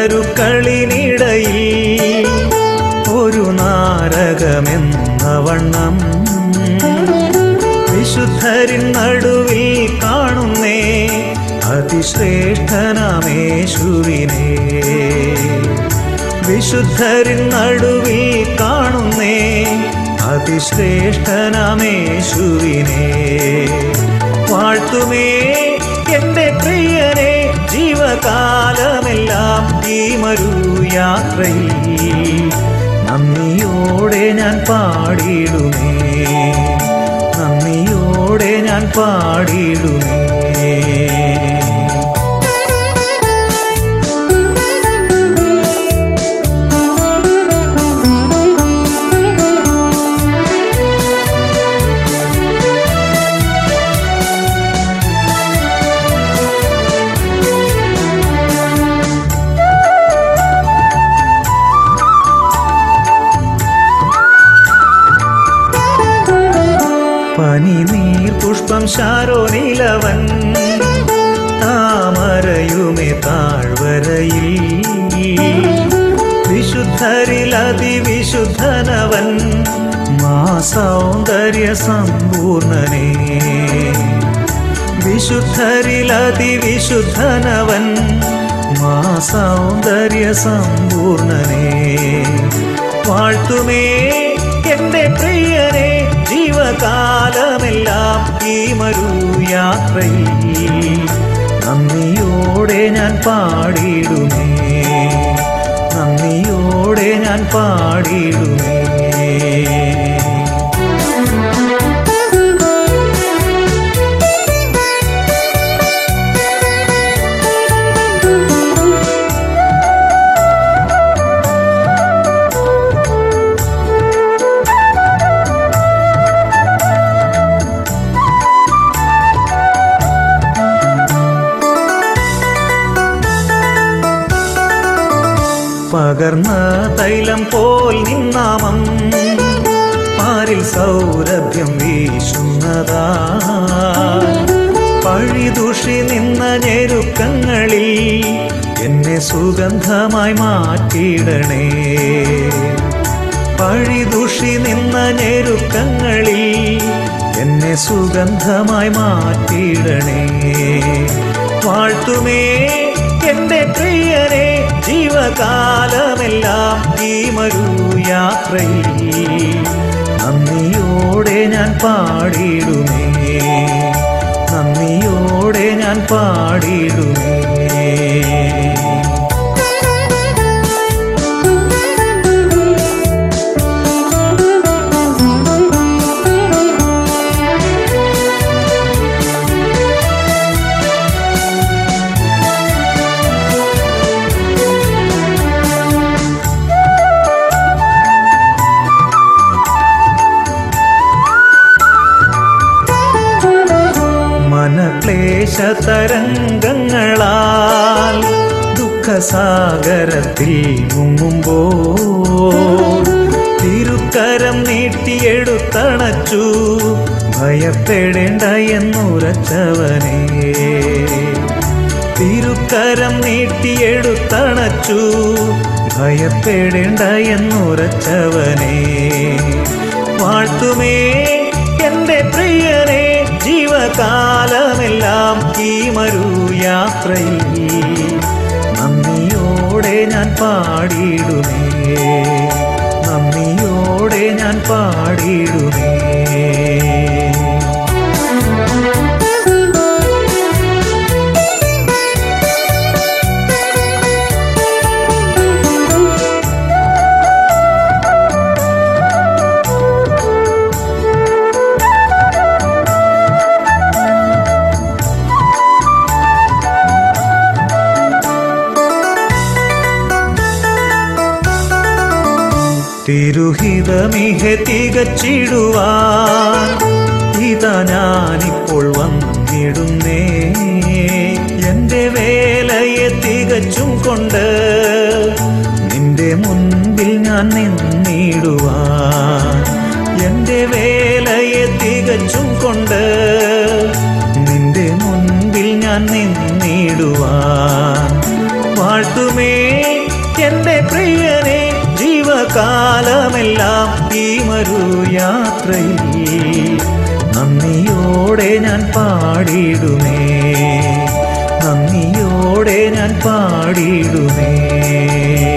കരുക്കളിനിടയിൽ ഒരു നാരകമെന്ന വണ്ണം വിശുദ്ധരിൻ നടുവിൽ കാണുന്നേ അതിശ്രേഷ്ഠനാമേശുവിനെ വിശുദ്ധരിൻ നടുവിൽ കാണുന്നേ അതിശ്രേഷ്ഠനാമേശുവിനെ വാഴ്ത്തുമേ എന്റെ പ്രിയനെ ജീവകാലമെല്ലാം ഈ മരു യാത്രയിൽ നന്ദിയോടെ ഞാൻ പാടിയിടുമേ നന്ദിയോടെ ഞാൻ പാടിയിടുമേ പനി നീർ പുഷ്പം ശാരോനിലവൻ താമരയുമേ താഴ്വരയിൽ വിശുദ്ധരിൽ അതിവിശുദ്ധനവൻ മാ സൗന്ദര്യ സമ്പൂർണനേ വിശുദ്ധരിൽ അതിവിശുദ്ധനവൻ മാ സൗന്ദര്യ സമ്പൂർണനേ വാഴ്ത്തുമേ എന്റെ പ്രിയനെ ജീവകാലമെല്ലാം ഈ മരു യാത്രയിൽ നന്ദിയോടെ ഞാൻ പാടിയിടുമേ നന്ദിയോടെ ഞാൻ പാടിയിടുമേ പകർന്ന തൈലം പോൽ നിന്നാമം പാരിൽ സൗരഭ്യം വീശുന്നതാ പഴിദുഷി നിന്ന ഞെരുക്കങ്ങളിൽ എന്നെ സുഗന്ധമായി മാറ്റിയിടണേ പഴിദുഷി നിന്ന ഞെരുക്കങ്ങളിൽ എന്നെ സുഗന്ധമായി മാറ്റിയിടണേ വാഴ്ത്തുമേ എന്റെ പ്രിയനെ ജീവകാലമെല്ലാം ഈ മരു യാത്രയിൽ നന്ദിയോടെ ഞാൻ പാടിയിടുമേ നന്ദിയോടെ ഞാൻ പാടിയിടുമേ മനക്ലേശ തരംഗങ്ങളാൽ ദുഃഖസാഗരത്തിൽ മുങ്ങുമ്പോ തിരുക്കരം നീട്ടിയെടുത്തണച്ചു ഭയപ്പെടേണ്ട എന്നുറച്ചവനേ തിരുക്കരം നീട്ടിയെടുത്തണച്ചു ഭയപ്പെടേണ്ട എന്നുറച്ചവനേ വാഴ്ത്തുമേ എന്റെ പ്രിയനെ ജീവകാലമെല്ലാം ഈ മരു യാത്രയിൽ നന്ദിയോടെ ഞാൻ പാടിയിടുമേ നന്ദിയോടെ ഞാൻ പാടിയിടുമേ തിരുഹിതമിഹ തികച്ചിടുവാൻ ഇതാ ഞാനിപ്പോൾ വന്നിടുന്നേ എന്റെ വേലയെ തികച്ചും കൊണ്ട് നിന്റെ മുൻപിൽ ഞാൻ നിന്നിടുവാൻ എന്റെ വേലയെ തികച്ചും കൊണ്ട് നിന്റെ മുൻപിൽ ഞാൻ നിന്നിടുവാൻ വാഴ്ത്തുമേ പ്രിയനെ ജീവകാലമെല്ലാം ഈ മരു യാത്രയിൽ നന്ദിയോടെ ഞാൻ പാടിയിടുമേ നന്ദിയോടെ ഞാൻ പാടിയിടുമേ